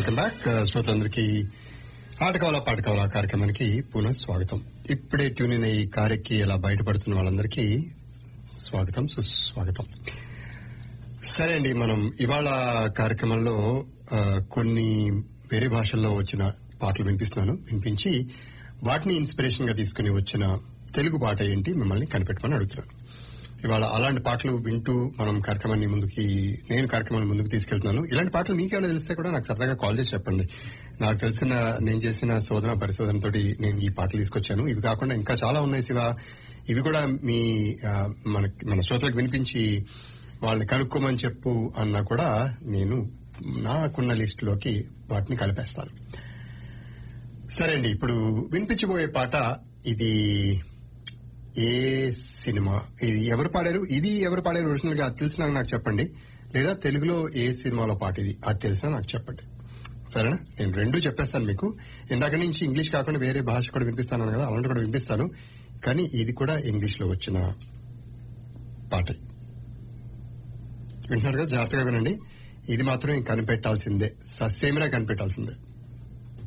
welcome back శ్రోతలందరికీ ఆట కావాలా పాట కావాలా కార్యక్రమానికి పునః స్వాగతం ఇప్పుడే ట్యూన్ అయిన ఈ కార్యక్కి ఇలా బయటపడుతున్న వాళ్ళందరికీ స్వాగతం సుస్వాగతం సరే అండి మనం ఇవాళ కార్యక్రమంలో ఆ, కొన్ని వేరే భాషల్లో వచ్చిన పాటలు వినిపిస్తున్నాను వినిపించి వాటిని ఇన్స్పిరేషన్ గా తీసుకుని వచ్చిన తెలుగు పాట ఏంటి మిమ్మల్ని కనిపెట్టమని అడుగుతున్నాను ఇవాళ అలాంటి పాటలు వింటూ మనం కార్యక్రమాన్ని ముందుకి నేను కార్యక్రమాన్ని ముందుకు తీసుకెళ్తున్నాను ఇలాంటి పాటలు మీకేమైనా తెలిస్తే కూడా నాకు సరదాగా కాల్ చేసి చెప్పండి నాకు తెలిసిన నేను చేసిన శోధన పరిశోధనతో నేను ఈ పాటలు తీసుకొచ్చాను ఇవి కాకుండా ఇంకా చాలా ఉన్నాయి శివ ఇవి కూడా మీ ఆ, మన మన శ్రోతలకు వినిపించి వాళ్ళని కనుక్కోమని చెప్పు అన్నా కూడా నేను నాకున్న లిస్టులోకి వాటిని కలిపేస్తాను సరే అండి ఇప్పుడు వినిపించబోయే పాట ఇది ఏ సినిమా ఇది ఎవరు పాడారు ఇది ఎవరు పాడారు ఒరిజినల్ గా అది తెలిసినా నాకు చెప్పండి లేదా తెలుగులో ఏ సినిమాలో పాట ఇది అది తెలిసినా నాకు చెప్పండి సరేనా నేను రెండు చెప్పేస్తాను మీకు ఇందాక నుంచి ఇంగ్లీష్ కాకుండా వేరే భాష కూడా వినిపిస్తాను కదా అలాంటి కూడా వినిపిస్తాను కానీ ఇది కూడా ఇంగ్లీష్ లో వచ్చిన పాట వింటున్నారు కదా జాగ్రత్తగా వినండి ఇది మాత్రం కనిపెట్టాల్సిందే ససేమిరా కనిపెట్టాల్సిందే